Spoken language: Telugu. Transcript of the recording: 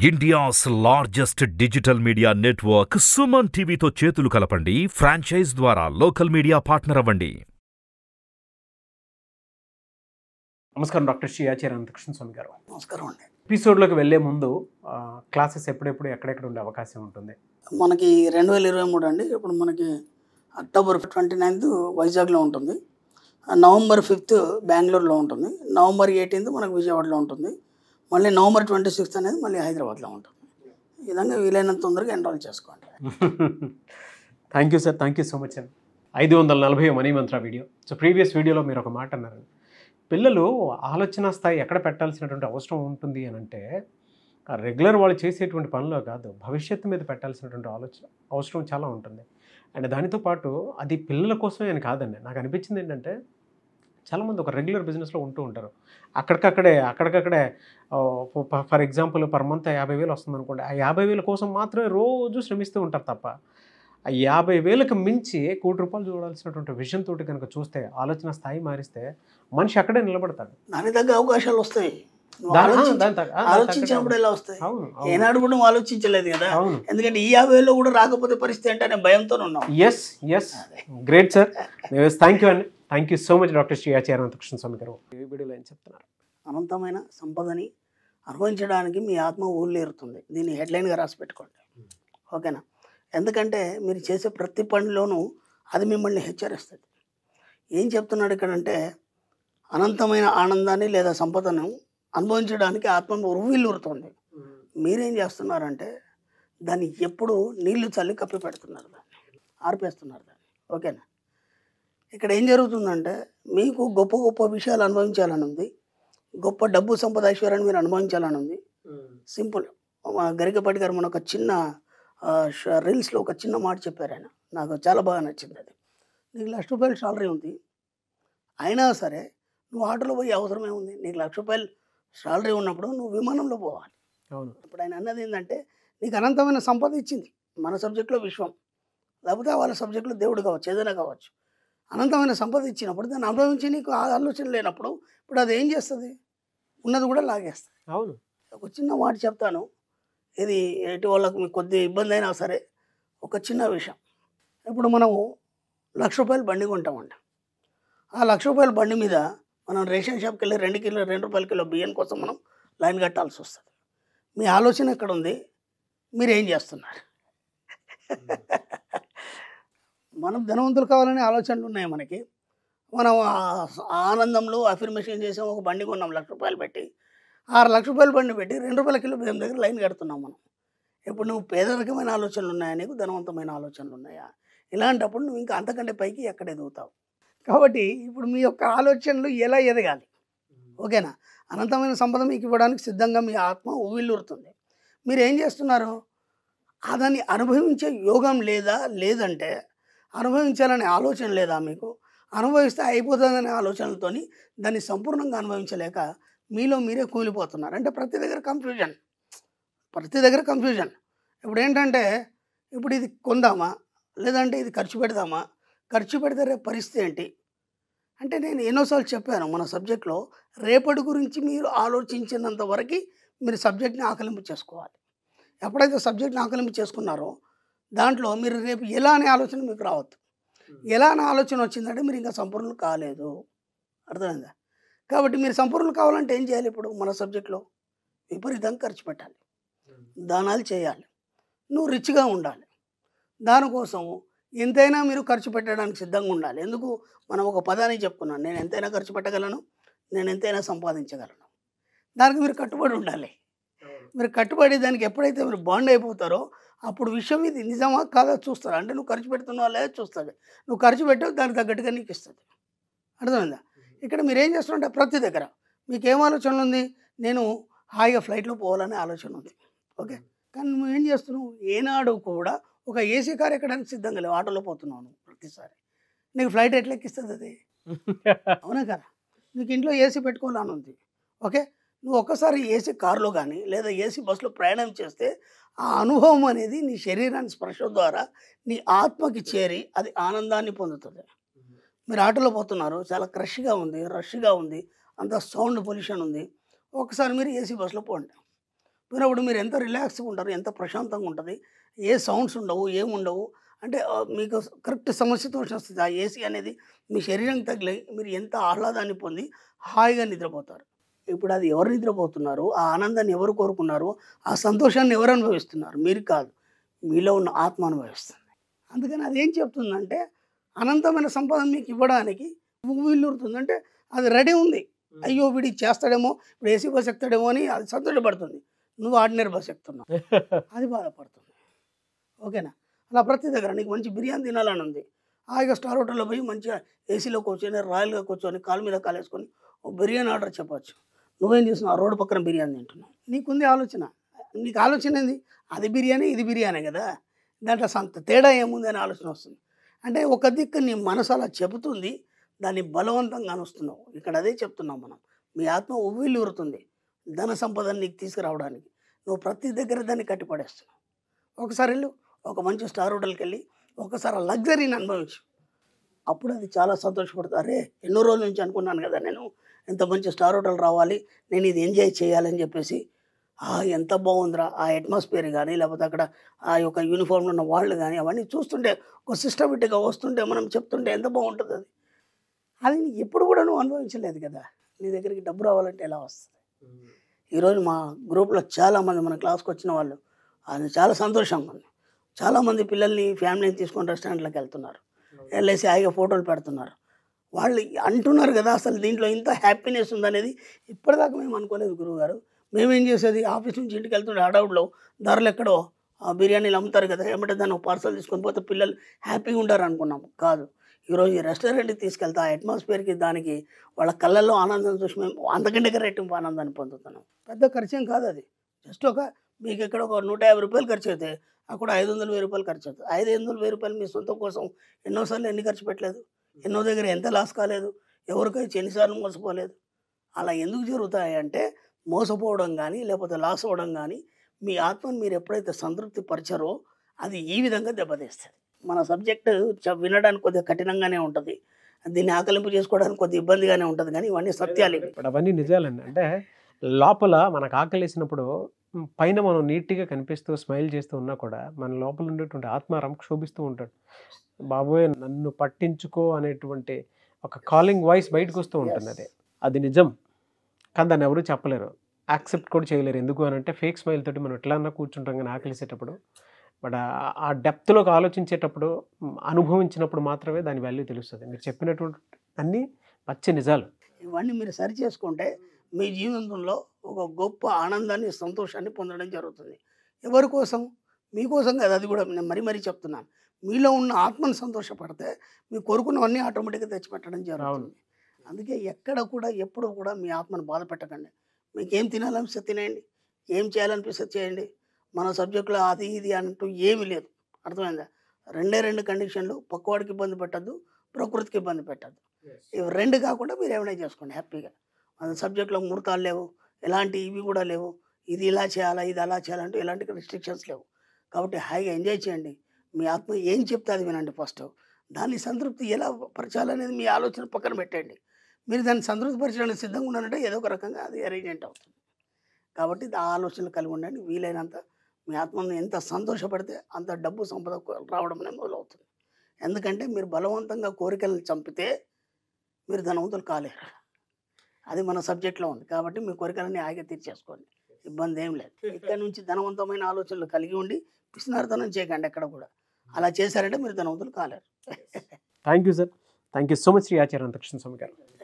India's largest digital media network Suman టీవీతో చేతులు కలపండి ఫ్రాంచైజ్ ద్వారా లోకల్ మీడియా పార్ట్నర్ అవ్వండి నమస్కారం డాక్టర్ శ్రీ ఆచార్య అనంతకృష్ణ స్వామి గారు నమస్కారం అండి ఎపిసోడ్లోకి వెళ్ళే ముందు ఆ, క్లాసెస్ ఎప్పుడెప్పుడు ఎక్కడెక్కడ ఉండే అవకాశం ఉంటుంది మనకి రెండు వేల ఇరవై మూడు అండి ఇప్పుడు మనకి అక్టోబర్ ట్వంటీ నైన్త్ వైజాగ్లో ఉంటుంది ఆ, నవంబర్ ఫిఫ్త్ బెంగళూరులో ఉంటుంది నవంబర్ ఎయిటీన్త్ మనకు విజయవాడలో ఉంటుంది మళ్ళీ నవంబర్ ట్వంటీ సిక్స్త్ అనేది మళ్ళీ హైదరాబాద్లో ఉంటుంది ఈ విధంగా వీలైనంత తొందరగా ఎన్రోల్ చేసుకోండి thank you sir thank you so much అండి ఐదు వందల నలభై మనీ మంత్ర వీడియో సో ప్రీవియస్ వీడియోలో మీరు ఒక మాట అన్నారు పిల్లలు ఆలోచన స్థాయి ఎక్కడ పెట్టాల్సినటువంటి అవసరం ఉంటుంది అని అంటే రెగ్యులర్ వాళ్ళు చేసేటువంటి పనిలో కాదు భవిష్యత్తు మీద పెట్టాల్సినటువంటి ఆలోచన అవసరం చాలా ఉంటుంది అండ్ దానితో పాటు అది పిల్లల కోసమే అని కాదండి నాకు అనిపించింది ఏంటంటే చాలామంది ఒక రెగ్యులర్ బిజినెస్లో ఉంటూ ఉంటారు అక్కడికక్కడే అక్కడికక్కడే ఫర్ ఎగ్జాంపుల్ పర్ మంత్ యాభై వేలు వస్తుంది అనుకోండి ఆ యాభై వేల కోసం మాత్రమే రోజు శ్రమిస్తూ ఉంటారు తప్ప ఆ యాభై వేలకు మించి కోటి రూపాయలు చూడాల్సినటువంటి విషయం తోటి కనుక చూస్తే ఆలోచన స్థాయి మారిస్తే మనిషి అక్కడే నిలబడతాడు దాని తగ్గ అవకాశాలు వస్తాయి నువ్వు దాని- ఆలోచించి- దాని తగ్గ- ఆ, దాని ఆలోచించినప్పుడు తగ్గ- ఎలా వస్తాయి అవును ఏనాడు కూడా నువ్వు ఆలోచించలేదు కదా అవును ఎందుకంటే ఈ యాభై వేలో కూడా రాకపోతే పరిస్థితి అంటే నేను భయంతో ఉన్నాం yes yes great sir thank you అండి thank you so much doctor Shri Acharya Krishna Swami garu ఈ వీడియోలో ఏం చెప్తున్నారు అనంతమైన సంపదని అనుభవించడానికి మీ ఆత్మ ఊళ్ళేరుతుంది దీన్ని హెడ్లైన్గా రాసి పెట్టుకోండి ఓకేనా ఎందుకంటే మీరు చేసే ప్రతి పనిలోనూ అది మిమ్మల్ని హెచ్చరిస్తుంది ఏం చెప్తున్నాడు ఇక్కడంటే అనంతమైన ఆనందాన్ని లేదా సంపదను అనుభవించడానికి ఆత్మ ఉరువిల్లురుతుంది మీరేం చేస్తున్నారంటే దాన్ని ఎప్పుడు నీళ్లు చల్లి కప్పి పెడుతున్నారు దాన్ని ఆర్పేస్తున్నారు దాన్ని ఓకేనా ఇక్కడ ఏం జరుగుతుందంటే మీకు గొప్ప గొప్ప విషయాలు అనుభవించాలని ఉంది గొప్ప డబ్బు సంపద ఐశ్వర్యాన్ని మీరు అనుభవించాలని ఉంది సింపుల్ మా గరికపాటి గారు మన ఒక చిన్న ఆ, ష- రీల్స్లో ఒక చిన్న మాట చెప్పారు ఆయన నాకు చాలా బాగా నచ్చింది అది నీకు లక్ష రూపాయలు సాలరీ ఉంది అయినా సరే నువ్వు ఆటోలో పోయే అవసరం ఏముంది నీకు లక్ష రూపాయలు సాలరీ ఉన్నప్పుడు నువ్వు విమానంలో పోవాలి అవును ఇప్పుడు ఆయన అన్నది ఏంటంటే నీకు అనంతమైన సంపద ఇచ్చింది మన సబ్జెక్ట్లో విశ్వం లేకపోతే వాళ్ళ సబ్జెక్ట్లో దేవుడు కావచ్చు ఏదైనా కావచ్చు అనంతమైన సంపద ఇచ్చినప్పుడు దాన్ని అనుభవించి నీకు ఆ ఆలోచన లేనప్పుడు ఇప్పుడు అది ఏం చేస్తుంది ఉన్నది కూడా లాగేస్తుంది అవును ఒక చిన్న మాట చెప్తాను ఇది ఎటు వాళ్ళకు మీకు కొద్ది ఇబ్బంది అయినా సరే ఒక చిన్న విషయం ఇప్పుడు మనము లక్ష రూపాయలు బండి కొంటామండి ఆ లక్ష రూపాయల బండి మీద మనం రేషన్ షాప్కి వెళ్ళి రెండు కిలో రెండు రూపాయల కిలో బియ్యం కోసం మనం లైన్ కట్టాల్సి వస్తుంది మీ ఆలోచన ఎక్కడ ఉంది మీరు ఏం చేస్తున్నారు మనం ధనవంతులు కావాలనే ఆలోచనలు ఉన్నాయి మనకి మనం ఆ- ఆ ఆనందంలో అఫర్మేషన్ చేసాం ఒక బండి కొన్నాం లక్ష రూపాయలు పెట్టి ఆరు లక్ష రూపాయలు బండి పెట్టి రెండు రూపాయల కిలో బియ్యం దగ్గర లైన్ కడుతున్నాం మనం ఇప్పుడు నువ్వు పేదరికమైన ఆలోచనలు ఉన్నాయా నీకు ధనవంతమైన ఆలోచనలు ఉన్నాయా ఇలాంటప్పుడు నువ్వు ఇంకా అంతకంటే పైకి ఎక్కడ ఎదుగుతావు కాబట్టి ఇప్పుడు మీ యొక్క ఆలోచనలు ఎలా ఎదగాలి ఓకేనా అనంతమైన సంపద మీకు ఇవ్వడానికి సిద్ధంగా మీ ఆత్మ ఉవ్విల్లురుతుంది మీరు ఏం చేస్తున్నారు ఆ దాన్ని అనుభవించే యోగం లేదా లేదంటే అనుభవించాలనే ఆలోచన లేదా మీకు అనుభవిస్తే అయిపోతుందనే ఆలోచనలతోని దాన్ని సంపూర్ణంగా అనుభవించలేక మీలో మీరే కూలిపోతున్నారు అంటే ప్రతి దగ్గర కన్ఫ్యూజన్ ప్రతి దగ్గర కన్ఫ్యూజన్ ఇప్పుడు ఏంటంటే ఇప్పుడు ఇది కొందామా లేదంటే ఇది ఖర్చు పెడదామా ఖర్చు పెడితే రేపు పరిస్థితి ఏంటి అంటే నేను ఎన్నోసార్లు చెప్పాను మన సబ్జెక్ట్లో రేపటి గురించి మీరు ఆలోచించినంత వరకు మీరు సబ్జెక్ట్ని ఆకలింపు చేసుకోవాలి ఎప్పుడైతే సబ్జెక్ట్ని ఆకలింపు చేసుకున్నారో దాంట్లో మీరు రేపు ఎలా అనే ఆలోచన మీకు రావద్దు ఎలా అనే ఆలోచన వచ్చిందంటే మీరు ఇంకా సంపూర్ణలు కాలేదు అర్థమైందా కాబట్టి మీరు సంపూర్ణలు కావాలంటే ఏం చేయాలి ఇప్పుడు మన సబ్జెక్ట్లో విపరీతంగా ఖర్చు పెట్టాలి దానాలు చేయాలి నువ్వు రిచ్గా ఉండాలి దానికోసం ఎంతైనా మీరు ఖర్చు పెట్టడానికి సిద్ధంగా ఉండాలి ఎందుకు మనం ఒక పదాన్ని చెప్పుకున్నాను నేను ఎంతైనా ఖర్చు పెట్టగలను నేను ఎంతైనా సంపాదించగలను దానికి మీరు కట్టుబడి ఉండాలి మీరు కట్టుబడి దానికి ఎప్పుడైతే మీరు బాండ్ అయిపోతారో అప్పుడు విషయం ఇది నిజమా కాదా చూస్తారు అంటే నువ్వు ఖర్చు పెడుతున్నావా లేదా చూస్తుంది నువ్వు ఖర్చు పెట్టావు దానికి తగ్గట్టుగా నీకు ఇస్తుంది అర్థమైందా ఇక్కడ మీరు ఏం చేస్తున్నారంటే ప్రతి దగ్గర మీకు ఏం ఆలోచన ఉంది నేను హాయిగా ఫ్లైట్లో పోవాలనే ఆలోచన ఉంది ఓకే కానీ నువ్వు ఏం చేస్తున్నావు ఏనాడు కూడా ఒక ఏసీ కార్ ఎక్కడానికి సిద్ధంగా లేవు ఆటోలో పోతున్నావు నువ్వు ప్రతిసారి నీకు ఫ్లైట్ ఎట్లా ఎక్కిస్తుంది అది అవునా కదా నీకు ఇంట్లో ఏసీ పెట్టుకోవాలని ఉంది ఓకే నువ్వు ఒక్కసారి ఏసీ కారులో కానీ లేదా ఏసీ బస్సులో ప్రయాణం చేస్తే ఆ అనుభవం అనేది నీ శరీరాన్ని స్పర్శ ద్వారా నీ ఆత్మకి చేరి అది ఆనందాన్ని పొందుతుంది మీరు ఆటోలో పోతున్నారు చాలా క్రష్గా ఉంది రష్గా ఉంది అంత సౌండ్ పొల్యూషన్ ఉంది ఒకసారి మీరు ఏసీ బస్సులో పోండి పోయినప్పుడు మీరు ఎంత రిలాక్స్గా ఉంటారు ఎంత ప్రశాంతంగా ఉంటుంది ఏ సౌండ్స్ ఉండవు ఏముండవు అంటే ఆ, మీకు కరెక్ట్ సమస్యతో వస్తుంది ఆ ఏసీ అనేది మీ శరీరానికి తగిలి మీరు ఎంత ఆహ్లాదాన్ని పొంది హాయిగా నిద్రపోతారు ఇప్పుడు అది ఎవరు నిద్రపోతున్నారు ఆ ఆనందాన్ని ఎవరు కోరుకున్నారు ఆ సంతోషాన్ని ఎవరు అనుభవిస్తున్నారు మీరు కాదు మీలో ఉన్న ఆత్మ అనుభవిస్తుంది అందుకని అదేం చెప్తుందంటే అనంతమైన సంపాదన మీకు ఇవ్వడానికి వీళ్ళురుతుంది అంటే అది రెడీ ఉంది అయ్యో వీడి చేస్తాడేమో ఇప్పుడు ఏసీ బస్ ఎక్కుతాడేమో అని అది సంతోషపడుతుంది నువ్వు ఆర్డినరీ బస్ ఎక్కుతున్నావు అది బాధపడుతుంది ఓకేనా అలా ప్రతి దగ్గర నీకు మంచి బిర్యానీ తినాలని ఉంది హాయిగా స్టార్ హోటల్లో పోయి మంచిగా ఏసీలో కూర్చొని రాయల్గా కూర్చొని కాలు మీద కాలేసుకొని ఓ బిర్యానీ ఆర్డర్ చెప్పొచ్చు నువ్వేం చేస్తున్నావు రోడ్డు పక్కన బిర్యానీ తింటున్నావు నీకుంది ఆలోచన నీకు ఆలోచన ఏంది అది బిర్యానీ ఇది బిర్యానీ కదా దాంట్లో సంత తేడా ఏముంది అని ఆలోచన వస్తుంది అంటే ఒక దిక్కు నీ మనసు అలా చెబుతుంది దాన్ని బలవంతంగా అనుస్తున్నావు ఇక్కడ అదే చెప్తున్నాం మనం మీ ఆత్మ ఉవ్విల్లూరుతుంది ధన సంపదను నీకు తీసుకురావడానికి నువ్వు ప్రతి దగ్గర దాన్ని కట్టిపడేస్తున్నావు ఒకసారి వెళ్ళు ఒక మంచి స్టార్ హోటల్కి వెళ్ళి ఒకసారి ఆ లగ్జరీని అనుభవించు అప్పుడు అది చాలా సంతోషపడుతుంది అరే ఎన్నో రోజుల నుంచి అనుకున్నాను కదా నేను ఎంత మంచి స్టార్ హోటల్ రావాలి నేను ఇది ఎంజాయ్ చేయాలని చెప్పేసి ఆ ఎంత బాగుందిరా ఆ అట్మాస్ఫియర్ కానీ లేకపోతే అక్కడ ఆ యొక్క యూనిఫామ్లో ఉన్న వాళ్ళు కానీ అవన్నీ చూస్తుంటే ఒక సిస్టమేటిక్గా వస్తుంటే మనం చెప్తుంటే ఎంత బాగుంటుంది అది అది నీకు ఎప్పుడు కూడా నువ్వు అనుభవించలేదు కదా నీ దగ్గరికి డబ్బు రావాలంటే ఎలా వస్తుంది ఈరోజు మా గ్రూప్లో చాలామంది మన క్లాస్కి వచ్చిన వాళ్ళు అది చాలా సంతోషంగా ఉంది చాలామంది పిల్లల్ని ఫ్యామిలీని తీసుకొని రెస్టారెంట్లకు వెళ్తున్నారు వెళ్ళేసి హాయిగా ఫోటోలు పెడుతున్నారు వాళ్ళు అంటున్నారు కదా అసలు దీంట్లో ఇంత హ్యాపీనెస్ ఉందనేది ఇప్పటిదాకా మేము అనుకోలేదు గురువుగారు మేమేం చేసేది ఆఫీస్ నుంచి ఇంటికి వెళ్తుంటే హడావుడ్లో ధరలు ఎక్కడో ఆ బిర్యానీలు అమ్ముతారు కదా ఏమంటే దాన్ని పార్సల్ తీసుకొని పోతే పిల్లలు హ్యాపీగా ఉంటారు అనుకున్నాం కాదు ఈరోజు ఈ రెస్టారెంట్కి తీసుకెళ్తే ఆ అట్మాస్ఫియర్కి దానికి వాళ్ళ కళ్ళల్లో ఆనందం చూసి మేము అంతకంటే రెట్టింపు ఆనందాన్ని పొందుతున్నాం పెద్ద ఖర్చేం కాదు అది జస్ట్ ఒక మీకు ఎక్కడ ఒక నూట యాభై రూపాయలు ఖర్చు అయితే అక్కడ ఐదు వందలు వెయ్యి రూపాయలు ఖర్చు అవుతుంది ఐదు వందలు వెయ్యి రూపాయలు మీ సొంత కోసం ఎన్నోసార్లు ఎన్ని ఖర్చు పెట్టలేదు ఎన్నో దగ్గర ఎంత లాస్ కాలేదు ఎవరికైతే ఎన్నిసార్లు మోసపోలేదు అలా ఎందుకు జరుగుతాయి అంటే మోసపోవడం కానీ లేకపోతే లాస్ అవ్వడం కానీ మీ ఆత్మను మీరు ఎప్పుడైతే సంతృప్తి పరిచారో అది ఈ విధంగా దెబ్బతీస్తుంది మన సబ్జెక్ట్ వినడానికి కొద్దిగా కఠినంగానే ఉంటుంది దీన్ని ఆకలింపు చేసుకోవడానికి కొద్దిగా ఇబ్బందిగానే ఉంటుంది కానీ ఇవన్నీ సత్యాలు ఇవి. ఇప్పుడు అవన్నీ నిజాలండి అంటే లోపల మనకు ఆకలేసినప్పుడు మ్, పైన మనం నీట్గా కనిపిస్తూ స్మైల్ చేస్తూ ఉన్నా కూడా మన లోపల ఉండేటువంటి ఆత్మారం క్షోభిస్తూ ఉంటాడు బాబోయ్ నన్ను పట్టించుకో అనేటువంటి ఒక కాలింగ్ వాయిస్ బయటకు వస్తూ ఉంటుంది Yes. అది అది నిజం కానీ దాన్ని ఎవరు చెప్పలేరు యాక్సెప్ట్ కూడా చేయలేరు ఎందుకు అని అంటే ఫేక్ స్మైల్ తోటి మనం ఎట్లా అన్నా కూర్చుంటాం కానీ ఆకలిసేటప్పుడు బట్ ఆ- ఆ డెప్త్లోకి ఆలోచించేటప్పుడు మ్, అనుభవించినప్పుడు మాత్రమే దాని వాల్యూ తెలుస్తుంది మీరు చెప్పినటువంటి అన్నీ పచ్చి నిజాలు ఇవన్నీ మీరు సరి చేసుకుంటే మీ జీవితంలో ఒక గొప్ప ఆనందాన్ని సంతోషాన్ని పొందడం జరుగుతుంది ఎవరి కోసం మీకోసం కదా అది కూడా నేను మరీ మరీ చెప్తున్నాను మీలో ఉన్న ఆత్మను సంతోషపడితే మీ కోరుకున్నవన్నీ ఆటోమేటిక్గా తెచ్చిపెట్టడం జరుగుతుంది అందుకే ఎక్కడ కూడా ఎప్పుడు కూడా మీ ఆత్మను బాధ పెట్టకండి మీకు ఏం తినాలనిపిస్తే తినేయండి ఏం చేయాలనిపిస్తే చేయండి మన సబ్జెక్టులో అది ఇది అంటూ ఏమీ లేదు అర్థమైందా రెండే రెండు కండిషన్లు పక్కవాడికి ఇబ్బంది పెట్టద్దు ప్రకృతికి ఇబ్బంది పెట్టద్దు ఇవి రెండు కాకుండా మీరు ఏమైనా చేసుకోండి హ్యాపీగా మన సబ్జెక్ట్లో ముహూర్తాలు లేవు ఎలాంటి ఇవి కూడా లేవు ఇది ఇలా చేయాలా ఇది అలా చేయాలంటూ ఎలాంటి రిస్ట్రిక్షన్స్ లేవు కాబట్టి హాయిగా ఎంజాయ్ చేయండి మీ ఆత్మ ఏం చెప్తే అది వినండి ఫస్ట్ దాన్ని సంతృప్తి ఎలా పరచాలనేది మీ ఆలోచన పక్కన పెట్టండి మీరు దాన్ని సంతృప్తి పరచడానికి సిద్ధంగా ఉన్నారంటే ఏదో ఒక రకంగా అది అరేంజ్మెంట్ అవుతుంది కాబట్టి ఆ ఆలోచనలు కలిగి ఉండండి వీలైనంత మీ ఆత్మను ఎంత సంతోషపడితే అంత డబ్బు సంపద రావడం అనేది మొదలవుతుంది ఎందుకంటే మీరు బలవంతంగా కోరికలను చంపితే మీరు ధనవంతులు కాలేరు అది మన సబ్జెక్ట్లో ఉంది కాబట్టి మీ కోరికలన్నీ హాయిగా తీర్చేసుకోండి ఇబ్బంది ఏం లేదు ఇక్కడ నుంచి ధనవంతమైన ఆలోచనలు కలిగి ఉండి పిసినార్థనం చేయకండి ఎక్కడ కూడా అలా చేశారంటే మీరు ధనవంతులు కాలేరు thank you sir thank you so much Shri Acharya Antakrishna Swami గారు